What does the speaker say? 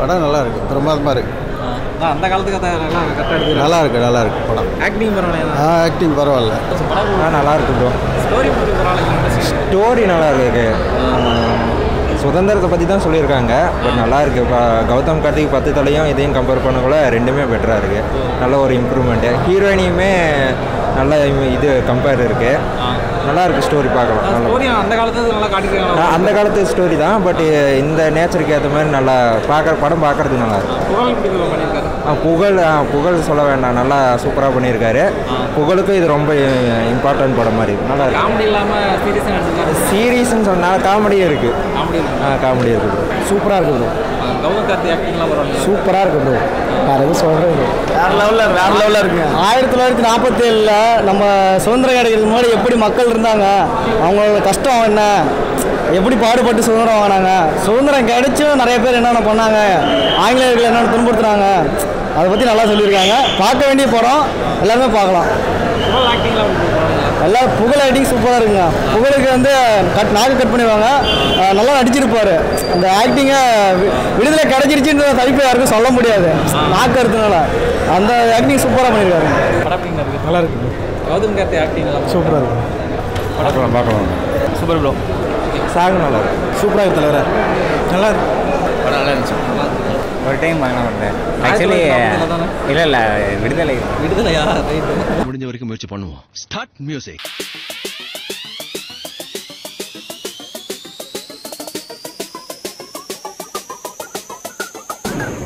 படம் நல்லா இருக்கு பிரமாதமாக இருக்கு நான் அந்த காலத்துக்கு அதை நல்லா கரெக்டாக எடுத்து நல்லா இருக்கு நல்லா இருக்கு படம் ஆக்டிங் பரவாயில்ல ஆ ஆக்டிங் பரவாயில்ல படம் நல்லா இருக்கு ப்ரோ ஸ்டோரி பற்றி பரவாயில்ல ஸ்டோரி நல்லா இருக்கு சுதந்திரத்தை பற்றி தான் சொல்லியிருக்காங்க பட் நல்லா இருக்கு இப்போ கௌதம் கார்த்திக் பத்து தலையும் இதையும் கம்பேர் பண்ணக்குள்ள ரெண்டுமே பெட்டராக இருக்கு நல்ல ஒரு இம்ப்ரூவ்மெண்ட்டு ஹீரோயினியுமே நல்ல இது கம்பேர் இருக்கு நல்லா இருக்கு ஸ்டோரி பார்க்கலாம் நல்லா ஸ்டோரி அந்த காலத்துல நல்லா காட்டிருக்காங்க நான் அந்த காலத்து ஸ்டோரி தான் பட் இந்த நேச்சருக்கு ஏற்ற மாதிரி நல்லா பார்க்குற படம் பார்க்கறதுக்கு நல்லா இருக்கு புகழ் பிடிக்கல பண்ணியிருக்காரு ஆ, புகழ் ஆ, புகழ் சொல்ல வேண்டாம் நல்லா சூப்பராக பண்ணியிருக்காரு புகழுக்கும் இது ரொம்ப இம்பார்ட்டன்ட் படம் மாதிரி இருக்கு. நல்லா இருக்கு காமெடி இல்லாமல் சீரியஸாக நடிச்சிருக்காரு சீரியஸ்னு சொன்னால் காமெடியும் இருக்குது காமெடி இருக்கு ஆ காமெடி இருக்குது சூப்பராக இருக்கு ப்ரோ கௌதம் கார்த்தி ஆக்டிங்லாம் பரவாயில்ல சூப்பராக இருக்கு ப்ரோ வேறு எதுவும் சொல்கிறது ப்ரோ வேறு லெவலில் வேறு லெவலில் இருக்குங்க ஆயிரத்தி தொள்ளாயிரத்தி நாற்பத்தேழில் நம்ம சுதந்திரம் கிடைக்கிறதுக்கு முன்னாடி எப்படி மக்கள் இருந்தாங்க அவங்களோட கஷ்டம் என்ன எப்படி பாடுபட்டு சுதந்திரம் வாங்கினாங்க சுதந்திரம் கிடைச்சும் நிறைய பேர் என்னென்ன பண்ணாங்க ஆங்கிலேயர்கள் என்னென்ன துன்புறுத்துனாங்க அதை பற்றி நல்லா சொல்லியிருக்காங்க பார்க்க வேண்டிய படம் எல்லாருமே பார்க்கலாம் புகழ் ஆக்டிங்லாம் பரவாயில்ல எல்லா புகழ் ஆக்டிங் சூப்பராக இருக்குங்க புகழுக்கு வந்து கட் நாக்கு கட் பண்ணிடுவாங்க அஹ் நல்லா நடிச்சிருப்பாரு அந்த ஆக்டிங்கை விடுதலை கிடைச்சிருச்சுன்ற தவிப்பு யாருக்கும் சொல்ல முடியாது நாக்கு அறுத்தனால அந்த ஆக்டிங் சூப்பராக பண்ணியிருக்காரு படம் எப்படிங்க இருக்கு நல்லா இருக்கு கௌதம் கார்த்தி ஆக்டிங் எல்லாம் சூப்பராக இருக்கு பார்க்கலாம் பார்க்கலாம் சூப்பர் ப்ரோ சாங் நல்லா இருக்கு சூப்பராக இருக்கு தலைவர நல்லா இருக்கு படம் நல்லா இருந்துச்சு ஒரு டைம் வாங்கினா வந்தேன் ஆக்சுவலி இல்லை இல்லை விடுதலை விடுதலையா ரைட்டு முடிஞ்ச வரைக்கும் முயற்சி பண்ணுவோம் ஸ்டார்ட் மியூசிக்